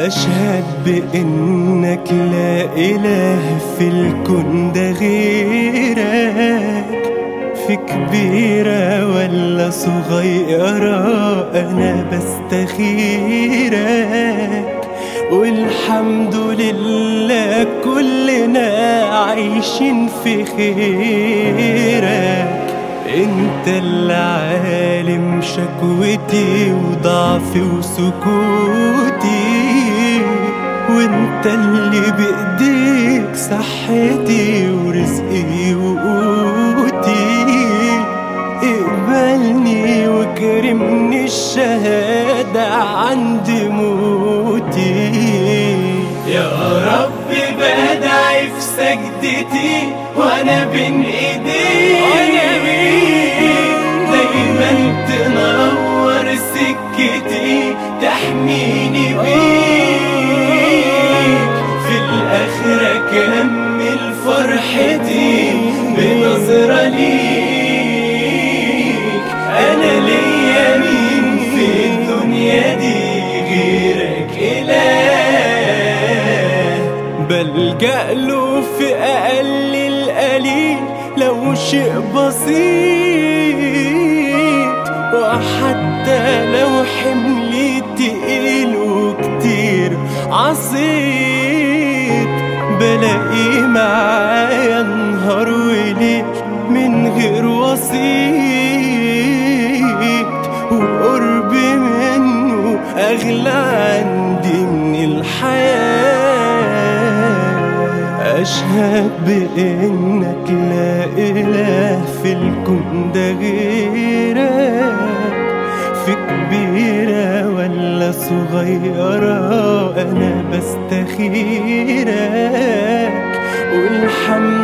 أشهد بإنك لا إله في الكون ده غيرك في كبيرة ولا صغيرة أنا بستخيرك والحمد لله كلنا عايشين في خيرك انت اللي عالم شكوتي وضعفي وسكوتي وانت اللي بايديك صحتي ورزقي وقوتي اقبلني واكرمني الشهادة عند موتي يا رب بدعي في سجدتي وانا بين ايديك دايما تنور سكتي تحميني بيك في الاخرة كمل فرحتي بنظرة ليك انا ليا مين في الدنيا دي غيرك اله بلجأ له في أقل القليل لو شيء بسيط وحتى لو حملي تقيل وكتير عصيت بلاقي معايا نهار وليل من غير وسيط وقربي منه أغلى عندي من الحياة أشهد بإنك لا إله في الكون ده غيرك في كبيرة ولا صغيرة أنا بستخيرك والحمد